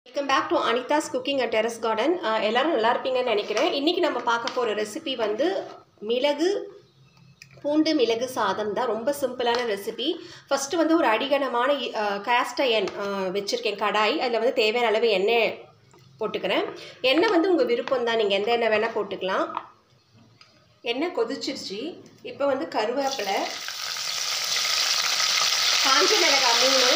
welcome back to Anitha's cooking at terrace garden எல்லாரும் நல்லா இருப்பீங்கன்னு நினைக்கிறேன் இன்றைக்கி நம்ம பார்க்க போகிற ரெசிபி வந்து மிளகு பூண்டு மிளகு சாதம் தான் ரொம்ப சிம்பிளான ரெசிபி ஃபஸ்ட்டு வந்து ஒரு அடிகனமான கேஸ்ட் அயன் வச்சுருக்கேன் கடாய் அதில் வந்து தேவையான அளவு எண்ணெய் போட்டுக்கிறேன் எண்ணெய் வந்து உங்கள் விருப்பம் தான் நீங்கள் எந்த எண்ணெய் வேணால் போட்டுக்கலாம் எண்ணெய் கொதிச்சிருச்சு இப்போ வந்து கருவேப்பிலை காஞ்ச மிளகாய் மூணு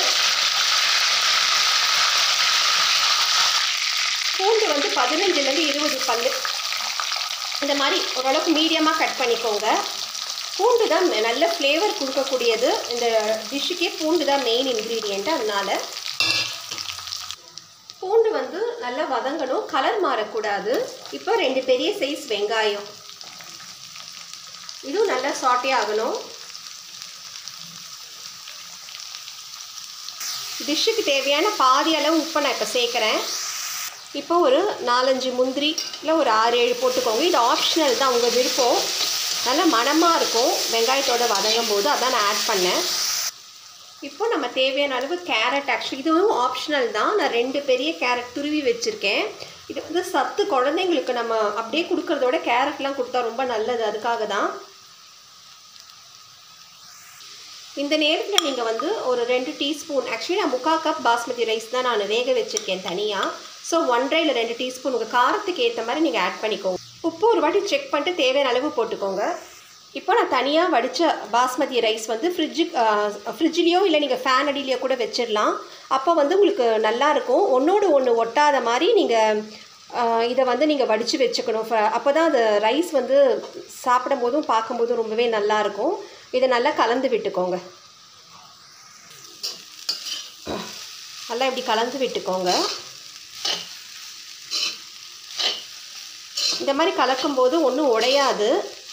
பூண்டு வந்து பதினஞ்சுலேருந்து இருபது பல் இந்த மாதிரி ஓரளவுக்கு மீடியமாக கட் பண்ணிக்கோங்க பூண்டு தான் நல்ல ஃப்ளேவர் கொடுக்கக்கூடியது இந்த டிஷ்ஷுக்கே பூண்டு தான் மெயின் இன்க்ரீடியண்ட் அதனால் பூண்டு வந்து நல்லா வதங்கணும் கலர் மாறக்கூடாது இப்போ ரெண்டு பெரிய சைஸ் வெங்காயம் இதுவும் நல்லா சாட்டே ஆகணும் டிஷ்ஷுக்கு தேவையான பாதி அளவு உப்பை நான் இப்போ சேர்க்குறேன் இப்போ ஒரு நாலஞ்சு முந்திரி இல்லை ஒரு ஆறு ஏழு போட்டுக்கோங்க இது ஆப்ஷனல் தான் உங்கள் விருப்பம் நல்லா மணமாக இருக்கும் வெங்காயத்தோட வதங்கும் போது அதான் நான் ஆட் பண்ணேன் இப்போ நம்ம தேவையான அளவு கேரட் ஆக்சுவலி இதுவும் ஆப்ஷனல் தான் நான் ரெண்டு பெரிய கேரட் துருவி வச்சுருக்கேன் இது வந்து சத்து குழந்தைங்களுக்கு நம்ம அப்படியே கொடுக்கறதோட கேரட்லாம் கொடுத்தா ரொம்ப நல்லது அதுக்காக தான் இந்த நேரத்தில் நீங்கள் வந்து ஒரு ரெண்டு டீஸ்பூன் ஆக்சுவலி நான் முக்கால் கப் பாஸ்மதி ரைஸ் தான் நான் வேக வச்சுருக்கேன் தனியாக ஸோ ஒன்றரை இல்லை ரெண்டு டீஸ்பூன் உங்கள் காரத்துக்கு ஏற்ற மாதிரி நீங்கள் ஆட் பண்ணிக்கோங்க உப்பு ஒரு வாட்டி செக் பண்ணிட்டு தேவையான அளவு போட்டுக்கோங்க இப்போ நான் தனியாக வடித்த பாஸ்மதி ரைஸ் வந்து ஃப்ரிட்ஜு ஃப்ரிட்ஜ்லேயோ இல்லை நீங்கள் ஃபேன் அடியிலையோ கூட வச்சிடலாம் அப்போ வந்து உங்களுக்கு நல்லாயிருக்கும் ஒன்றோடு ஒன்று ஒட்டாத மாதிரி நீங்கள் இதை வந்து நீங்கள் வடித்து வச்சுக்கணும் அப்போ தான் அந்த ரைஸ் வந்து சாப்பிடும் போதும் பார்க்கும்போதும் ரொம்பவே நல்லாயிருக்கும் இதை நல்லா கலந்து விட்டுக்கோங்க நல்லா இப்படி கலந்து விட்டுக்கோங்க இந்த மாதிரி கலக்கும்போது ஒன்றும் உடையாது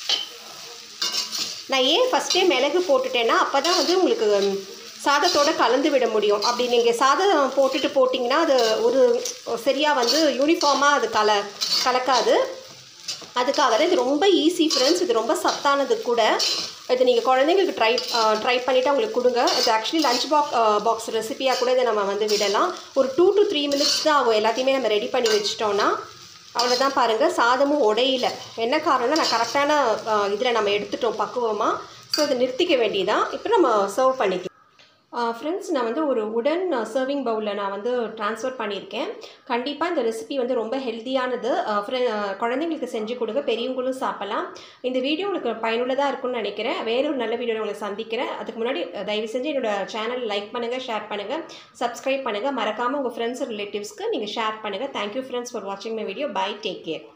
நான் ஏன் ஃபஸ்ட்டே மிளகு போட்டுட்டேன்னா அப்போ தான் வந்து உங்களுக்கு சாதத்தோடு கலந்து விட முடியும் அப்படி நீங்கள் சாதம் போட்டுட்டு போட்டிங்கன்னா அது ஒரு சரியாக வந்து யூனிஃபார்மாக அது கல கலக்காது அதுக்காக தான் இது ரொம்ப ஈஸி ஃப்ரெண்ட்ஸ் இது ரொம்ப சத்தானது கூட இது நீங்கள் குழந்தைங்களுக்கு ட்ரை ட்ரை பண்ணிவிட்டு அவங்களுக்கு கொடுங்க இது ஆக்சுவலி லஞ்ச் பாக் பாக்ஸ் ரெசிபியாக கூட இதை நம்ம வந்து விடலாம் ஒரு டூ டு த்ரீ மினிட்ஸ் தான் ஆகும் எல்லாத்தையுமே நம்ம ரெடி பண்ணி வச்சிட்டோன்னா அவ்வளோதான் பாருங்கள் சாதமும் உடையில என்ன காரணம்னா நான் கரெக்டான இதில் நம்ம எடுத்துட்டோம் பக்குவமாக ஸோ அதை நிறுத்திக்க வேண்டியதான் இப்போ நம்ம சர்வ் பண்ணிக்கலாம் ஃப்ரெண்ட்ஸ் நான் வந்து ஒரு உடன் சர்விங் பவுலில் நான் வந்து ட்ரான்ஸ்ஃபர் பண்ணியிருக்கேன் கண்டிப்பாக இந்த ரெசிபி வந்து ரொம்ப ஹெல்த்தியானது குழந்தைங்களுக்கு செஞ்சு கொடுங்க பெரியவங்களும் சாப்பிட்லாம் இந்த வீடியோ உங்களுக்கு பயனுள்ளதாக இருக்கும்னு நினைக்கிறேன் வேறு ஒரு நல்ல வீடியோ உங்களை சந்திக்கிறேன் அதுக்கு முன்னாடி தயவு செஞ்சு என்னோடய சேனல் லைக் பண்ணுங்கள் ஷேர் பண்ணுங்கள் சப்ஸ்கிரைப் பண்ணுங்கள் மறக்காமல் உங்கள் ஃப்ரெண்ட்ஸ் ரிலேட்டிவ்ஸ்க்கு நீங்கள் ஷேர் பண்ணுங்கள் தேங்க்யூ ஃப்ரெண்ட்ஸ் ஃபார் வாட்சிங் my video bye take care